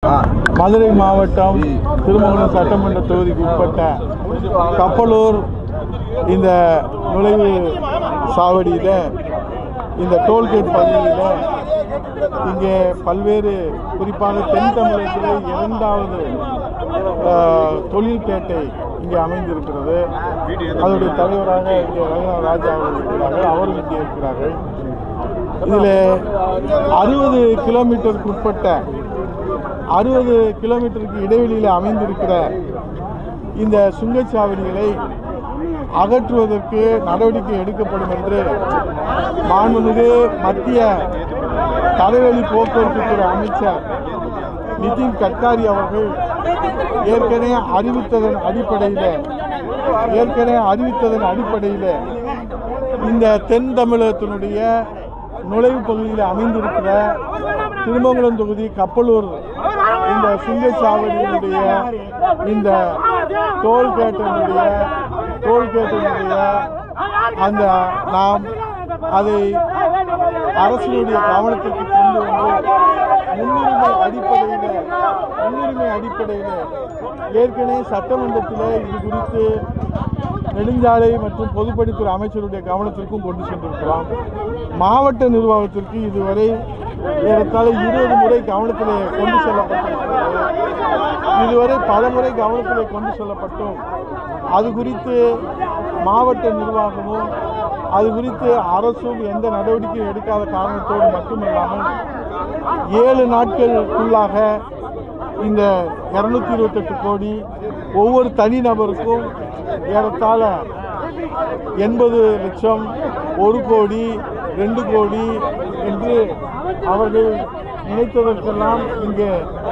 மதுரை மாவட்டம் திருமங்கலம் சட்டமன்ற தொகுதிக்கு உட்பட்ட கப்பலூர் இந்த நுழைவு சாவடியில் இந்த டோல்கேட் பகுதியில் இங்கே பல்வேறு குறிப்பாக தென் தமிழகத்தில் இரண்டாவது ஆஹ், தொழில்பேட்டை இங்கே அமைந்திருக்கிறது அதனுடைய தலைவராக இங்கே ரங்கநாத ராஜா அவர்கள் இருக்கிறார்கள் அவரும் இங்கே இருக்கிறார்கள் இதில் அறுபது கிலோமீட்டருக்கு உட்பட்ட அறுபது கிலோமீட்டருக்கு இடைவெளியில் அமைந்திருக்கிற இந்த சுங்கச்சாவடிகளை அகற்றுவதற்கு நடவடிக்கை எடுக்கப்படும் என்று மாண்புமிகு மத்திய தரைவழி போக்குவரத்து துறை அமைச்சர் நிதின் கட்காரி அவர்கள் ஏற்கனவே அறிவித்ததன் அடிப்படையில் ஏற்கனவே அறிவித்ததன் அடிப்படையில் இந்த தென் தமிழகத்தினுடைய நுழைவு பகுதியில் அமைந்திருக்கிற திருமங்கலம் தொகுதி கப்பலூர் இந்த சுங்கச்சாவடியினுடைய இந்த டோல்கேட்டினுடைய டோல்கேட்டினுடைய அந்த நாம் அதை அரசினுடைய கவனத்திற்கு கொண்டு வந்து முன்னுரிமை அடிப்படையில் முன்னுரிமை அடிப்படையில் ஏற்கனவே சட்டமன்றத்தில் இது குறித்து நெடுஞ்சாலை மற்றும் பொதுப்பணித்துறை அமைச்சருடைய கவனத்திற்கும் கொண்டு சென்றிருக்கிறோம் மாவட்ட நிர்வாகத்திற்கு இதுவரை ஏறத்தாழ இருபது முறை கவனத்திலே கொண்டு செல்லப்பட்டிருக்கிறது இதுவரை பல முறை கவனத்திலே கொண்டு செல்லப்பட்டும் அது குறித்து மாவட்ட நிர்வாகமும் அது குறித்து அரசும் எந்த நடவடிக்கையும் எடுக்காத காரணத்தோடு மட்டுமல்லாமல் ஏழு நாட்களுக்குள்ளாக இந்த இரநூத்தி இருபத்தெட்டு கோடி ஒவ்வொரு தனிநபருக்கும் ஏறத்தாழ எண்பது லட்சம் ஒரு கோடி ரெண்டு கோடி என்று அவர்கள் நினைத்ததற்கெல்லாம் இங்கே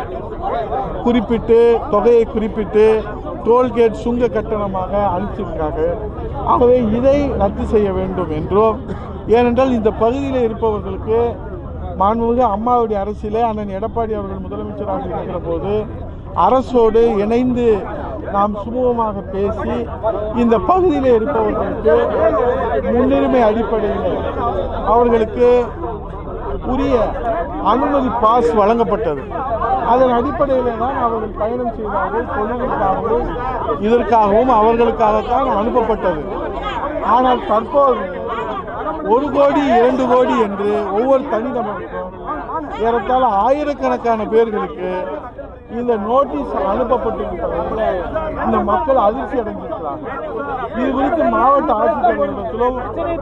குறிப்பிட்டு தொகையை குறிப்பிட்டு டோல்கேட் சுங்க கட்டணமாக அனுப்பிச்சிருக்காங்க ஆகவே இதை ரத்து செய்ய வேண்டும் என்றும் ஏனென்றால் இந்த பகுதியில் இருப்பவர்களுக்கு மாண்புமிகு அம்மாவுடைய அரசிலே அண்ணன் எடப்பாடி அவர்கள் முதலமைச்சராக இருக்கிற போது அரசோடு இணைந்து நாம் சுமூகமாக பேசி இந்த பகுதியில் இருப்பவர்களுக்கு முன்னுரிமை அடிப்படையில் அவர்களுக்கு உரிய அனுமதி பாஸ் வழங்கப்பட்டது அதன் அடிப்படையில் தான் அவர்கள் பயணம் செய்தார்கள் தொழிலுக்காகவும் இதற்காகவும் அவர்களுக்காகத்தான் அனுப்பப்பட்டது ஆனால் தற்போது ஒரு கோடி இரண்டு கோடி என்று ஒவ்வொரு தனிநபருக்கும் ஏறத்தாழ ஆயிரக்கணக்கான பேர்களுக்கு இந்த நோட்டீஸ் அனுப்பப்பட்டிருப்பதால் இந்த மக்கள் அதிர்ச்சி அடைந்திருக்கிறார்கள் இது குறித்து மாவட்ட ஆட்சித்தலைவரிடத்திலும்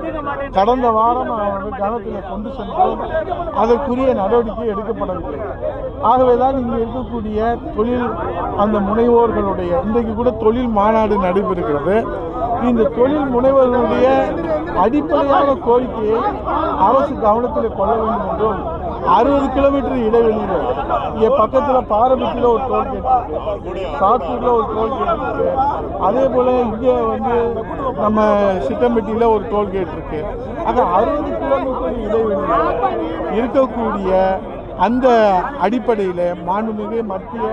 கடந்த வாரம் அவர்கள் கவனத்தில் கொண்டு சென்றோம் அதற்குரிய நடவடிக்கை எடுக்கப்படவில்லை ஆகவேதான் இங்கு இருக்கக்கூடிய தொழில் அந்த முனைவோர்களுடைய இன்றைக்கு கூட தொழில் மாநாடு நடைபெறுகிறது இந்த தொழில் முனைவர்களுடைய அடிப்படையான கோரிக்கையை அரசு கவனத்தில் கொள்ள வேண்டும் என்றும் அறுபது கிலோமீட்டர் இடைவெளியில் இங்கே பக்கத்தில் பாரபத்தியில் ஒரு டோல்கேட் இருக்கு சாத்தூரில் ஒரு டோல்கேட் இருக்கு அதே போல் இங்கே வந்து நம்ம சிட்டம்பட்டியில் ஒரு டோல்கேட் இருக்கு ஆக அறுபது கிலோமீட்டர் இடைவெளியில் இருக்கக்கூடிய அந்த அடிப்படையில் மாண்புமிகு மத்திய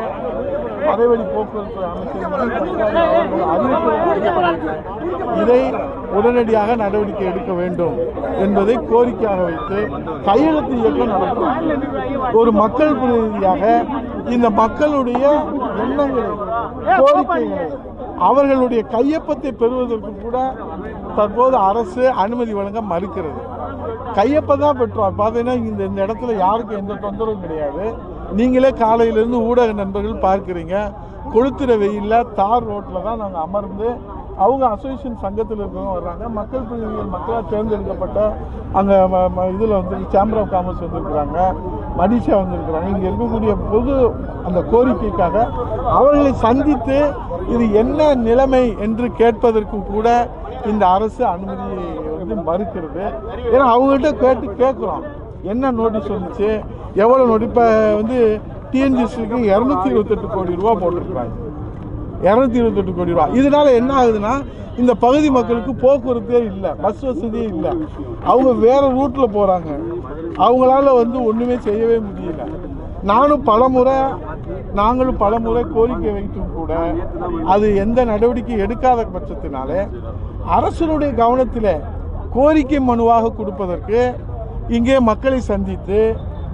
தரைவழி போக்குவரத்து அமைச்சர் நிதின் கட்காரி அவர்கள் அறிவித்ததன் அடிப்படையில் இதை உடனடியாக நடவடிக்கை எடுக்க வேண்டும் என்பதை கோரிக்கையாக வைத்து கையெழுத்து இயக்கம் நடக்கும் ஒரு மக்கள் பிரதிநிதியாக இந்த மக்களுடைய எண்ணங்களை கோரிக்கைகளை அவர்களுடைய கையொப்பத்தை பெறுவதற்கு கூட தற்போது அரசு அனுமதி வழங்க மறுக்கிறது கையப்பம் தான் பெற்றோம் பார்த்தீங்கன்னா இந்த இந்த இடத்துல யாருக்கும் எந்த தொந்தரவும் கிடையாது நீங்களே காலையிலேருந்து ஊடக நண்பர்கள் பார்க்குறீங்க கொளுத்துற வெயிலில் தார் ரோட்டில் தான் நாங்கள் அமர்ந்து அவங்க அசோசியேஷன் சங்கத்தில் இருக்கிறவங்க வர்றாங்க மக்கள் பிரதிநிதிகள் மக்களால் தேர்ந்தெடுக்கப்பட்ட அங்கே இதில் வந்து சேம்பர் ஆஃப் காமர்ஸ் வந்திருக்கிறாங்க மடிஷா வந்திருக்கிறாங்க இங்கே இருக்கக்கூடிய பொது அந்த கோரிக்கைக்காக அவர்களை சந்தித்து இது என்ன நிலைமை என்று கேட்பதற்கு கூட இந்த அரசு அனுமதியை வந்து மறுக்கிறது ஏன்னா அவங்ககிட்ட கேட்டு கேட்குறோம் என்ன நோட்டீஸ் வந்துச்சு எவ்வளோ நோட்டி இப்போ வந்து டிஎன்ஜிஎஸ்க்கு இரநூத்தி இருபத்தெட்டு கோடி ரூபா போட்டிருக்காங்க இரநூத்தி இருபத்தெட்டு கோடி ரூபா இதனால என்ன ஆகுதுன்னா இந்த பகுதி மக்களுக்கு போக்குவரத்தே இல்லை பஸ் வசதியே இல்லை அவங்க வேற ரூட்ல போறாங்க அவங்களால வந்து ஒண்ணுமே செய்யவே முடியல நானும் பலமுறை நாங்களும் பலமுறை கோரிக்கை வைத்தும் கூட அது எந்த நடவடிக்கை எடுக்காத பட்சத்தினாலே அரசனுடைய கவனத்தில் கோரிக்கை மனுவாக கொடுப்பதற்கு இங்கே மக்களை சந்தித்து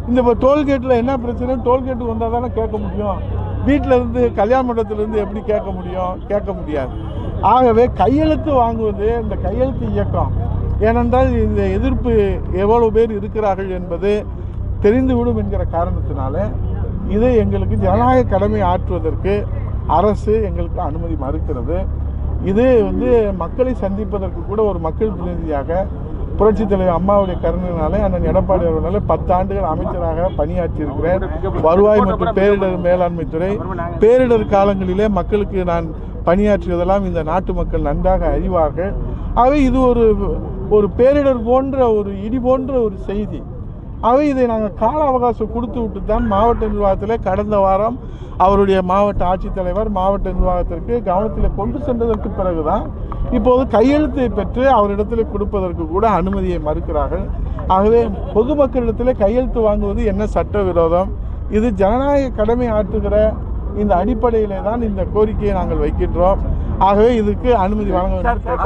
இந்த இப்போ டோல்கேட்டில் என்ன பிரச்சனை டோல்கேட்டுக்கு வந்தால் தானே கேட்க முடியும் வீட்டில் இருந்து கல்யாண மண்டபத்துல இருந்து எப்படி கேட்க முடியும் கேட்க முடியாது ஆகவே கையெழுத்து வாங்குவது இந்த கையெழுத்து இயக்கம் ஏனென்றால் இந்த எதிர்ப்பு எவ்வளவு பேர் இருக்கிறார்கள் என்பது தெரிந்துவிடும் என்கிற காரணத்தினால இது எங்களுக்கு ஜனநாயக கடமை ஆற்றுவதற்கு அரசு எங்களுக்கு அனுமதி மறுக்கிறது இது வந்து மக்களை சந்திப்பதற்கு கூட ஒரு மக்கள் பிரதிநிதியாக புரட்சித் தலைவர் அம்மாவுடைய கருணையினாலே அண்ணன் எடப்பாடி அவர்களால பத்து ஆண்டுகள் அமைச்சராக பணியாற்றி இருக்கிறேன் வருவாய் மற்றும் பேரிடர் மேலாண்மை துறை பேரிடர் காலங்களிலே மக்களுக்கு நான் பணியாற்றியதெல்லாம் இந்த நாட்டு மக்கள் நன்றாக அறிவார்கள் ஆகவே இது ஒரு ஒரு பேரிடர் போன்ற ஒரு இடி போன்ற ஒரு செய்தி ஆகவே இதை நாங்கள் கால அவகாசம் கொடுத்து விட்டு தான் மாவட்ட நிர்வாகத்தில் கடந்த வாரம் அவருடைய மாவட்ட ஆட்சித்தலைவர் மாவட்ட நிர்வாகத்திற்கு கவனத்தில் கொண்டு சென்றதற்கு பிறகுதான் இப்போது கையெழுத்தை பெற்று அவரிடத்தில் கொடுப்பதற்கு கூட அனுமதியை மறுக்கிறார்கள் ஆகவே பொதுமக்களிடத்தில் கையெழுத்து வாங்குவது என்ன சட்டவிரோதம் இது ஜனநாயக கடமை ஆற்றுகிற இந்த அடிப்படையிலே தான் இந்த கோரிக்கையை நாங்கள் வைக்கின்றோம் ஆகவே இதுக்கு அனுமதி வழங்க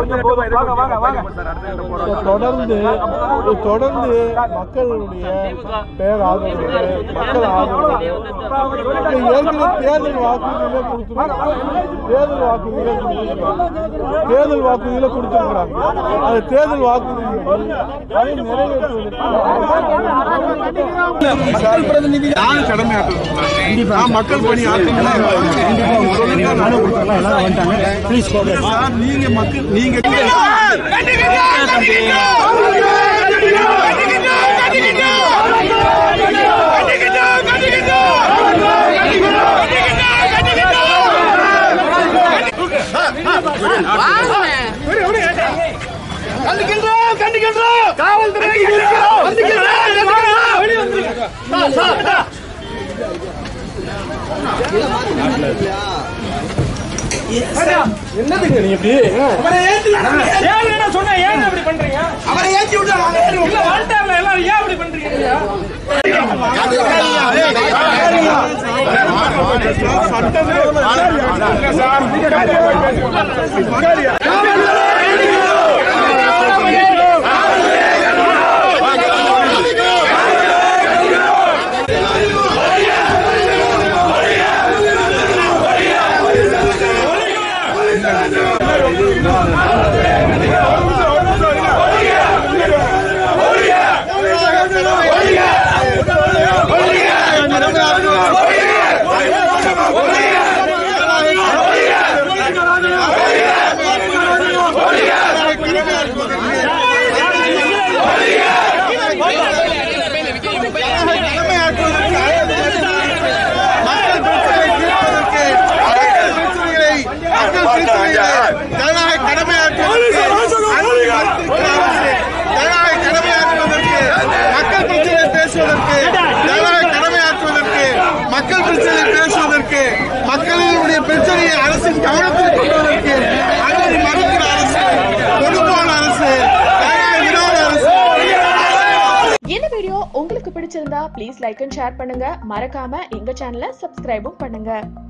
வேண்டும் தொடர்ந்து தொடர்ந்து மக்களுடைய பேராதரவு மக்கள் ஆதரவு ஏற்கனவே தேர்தல் வாக்குறுதியில கொடுத்துருக்காங்க தேர்தல் வாக்குறுதியில கொடுத்துருக்காங்க தேர்தல் வாக்குறுதியில கொடுத்துருக்காங்க அது தேர்தல் வாக்குறுதியின்படி அதை நிறைவேற்றுவதற்கு நான் கடமையாற்றுறேன் நான் மக்கள் பணி சார் நீங்க மக்கள் நீங்க கண்டிக்கின்றோம் கண்டிக்கின்றோம் காவல்துறை என்னதுங்க நீ இப்படி அவரை ஏத்தி ஏன் என்ன சொன்ன ஏன் இப்படி பண்றீங்க அவரை ஏத்தி விட்டு நாங்க ஏறி உள்ள வாழ்த்தாங்க எல்லாரும் ஏன் இப்படி பண்றீங்க ஜனநாயக கடமையாற்றுவதற்கு ஜனநாயக கடமையாற்றுவதற்கு மக்கள் பிரச்சனை பேசுவதற்கு ஜனநாயக கடமையாற்றுவதற்கு மக்கள் பிரச்சனை பேசுவதற்கு மக்களினுடைய பிரச்சனையை அரசின் கவனத்தில் கொள்வதற்கு அனுமதி மறுக்கிற அரசு பொதுப்பான அரசு ஜனநாயக விரோத அரசு இந்த வீடியோ உங்களுக்கு பிடிச்சிருந்தா ப்ளீஸ் லைக் அண்ட் ஷேர் பண்ணுங்க மறக்காம எங்க சேனலை சப்ஸ்கிரைபும் பண்ணுங்க